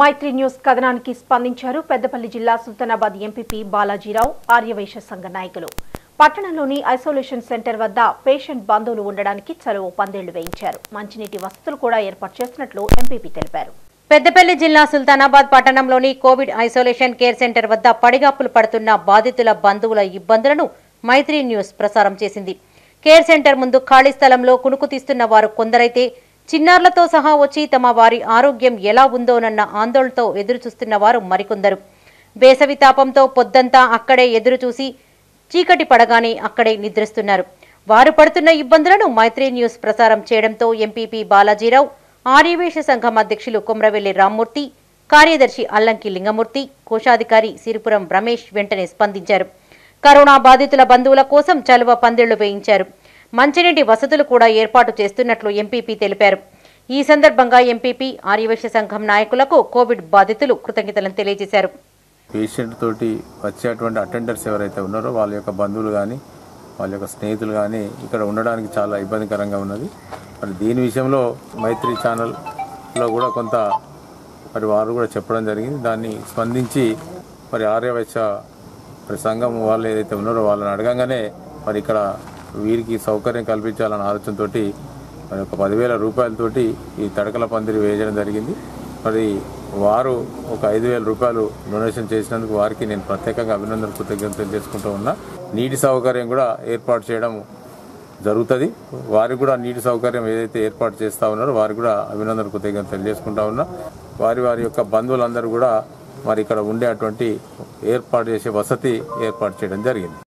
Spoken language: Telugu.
మైత్రి న్యూస్ కథనానికి స్పందించారు పెద్దపల్లి జిల్లా సుల్తానాబాద్ ఎంపీపీ బాలాజీరావు ఆర్యవైశ్య సంఘ నాయకులు పట్టణంలోని ఐసోలేషన్ సెంటర్ వద్ద పేషెంట్ బంధువులు ఉండడానికి చలువు పందేళ్లు వేయించారు మంచినీటి వసతులు కూడా ఏర్పాటు చేస్తున్నట్లు ఎంపీపీ తెలిపారు పెద్దపల్లి జిల్లా సుల్తానాబాద్ పట్టణంలోని కోవిడ్ ఐసోలేషన్ కేర్ సెంటర్ వద్ద పడిగాపులు పడుతున్న బాధితుల బంధువుల ఇబ్బందులను మైత్రి న్యూస్ ప్రసారం చేసింది కేర్ సెంటర్ ముందు ఖాళీ స్థలంలో కునుకు తీస్తున్న వారు కొందరైతే చిన్నారులతో సహా వచ్చి తమ వారి ఆరోగ్యం ఎలా ఉందోనన్న ఆందోళనతో ఎదురుచూస్తున్న వారు మరికొందరు వేసవి తాపంతో పొద్దంతా అక్కడే ఎదురు చూసి చీకటి పడగానే అక్కడే నిద్రిస్తున్నారు వారు పడుతున్న ఇబ్బందులను మైత్రి న్యూస్ ప్రసారం చేయడంతో ఎంపీపీ బాలాజీరావు ఆర్యవేశ సంఘం అధ్యక్షులు కొమ్రవెల్లి రామ్మూర్తి కార్యదర్శి అల్లంకి లింగమూర్తి కోశాధికారి సిరిపురం రమేష్ వెంటనే స్పందించారు కరోనా బాధితుల బంధువుల కోసం చలువ పందిళ్లు వేయించారు మంచినీటి వసతులు కూడా ఏర్పాటు చేస్తున్నట్లు ఎంపీపీ తెలిపారు ఈ సందర్భంగా ఎంపీపీ ఆర్యవేశ సంఘం నాయకులకు కోవిడ్ బాధితులు కృతజ్ఞతలను తెలియజేశారు పేషెంట్ తోటి వచ్చేటువంటి అటెండర్స్ ఎవరైతే ఉన్నారో వాళ్ళ యొక్క బంధువులు కానీ వాళ్ళ యొక్క స్నేహితులు కానీ ఇక్కడ ఉండడానికి చాలా ఇబ్బందికరంగా ఉన్నది మరి దీని విషయంలో మైత్రి ఛానల్లో కూడా కొంత మరి వారు కూడా చెప్పడం జరిగింది దాన్ని స్పందించి మరి ఆర్యవైశ్య మరి సంఘం వాళ్ళు ఏదైతే ఉన్నారో వాళ్ళని అడగంగానే మరి ఇక్కడ వీరికి సౌకర్యం కల్పించాలన్న ఆలోచనతోటి మరి ఒక పదివేల రూపాయలతోటి ఈ తడకల పందిరి వేయడం జరిగింది మరి వారు ఒక ఐదు వేల రూపాయలు డొనేషన్ చేసినందుకు వారికి నేను ప్రత్యేకంగా అభినందన కృతజ్ఞతలు తెలియజేసుకుంటూ ఉన్నా నీటి సౌకర్యం కూడా ఏర్పాటు చేయడం జరుగుతుంది వారికి కూడా నీటి సౌకర్యం ఏదైతే ఏర్పాటు చేస్తా ఉన్నారో వారికి కూడా అభినందన కృతజ్ఞతలు తెలియజేసుకుంటా ఉన్నా వారి వారి యొక్క బంధువులందరూ కూడా మరి ఇక్కడ ఉండే అటువంటి ఏర్పాటు చేసే వసతి ఏర్పాటు చేయడం జరిగింది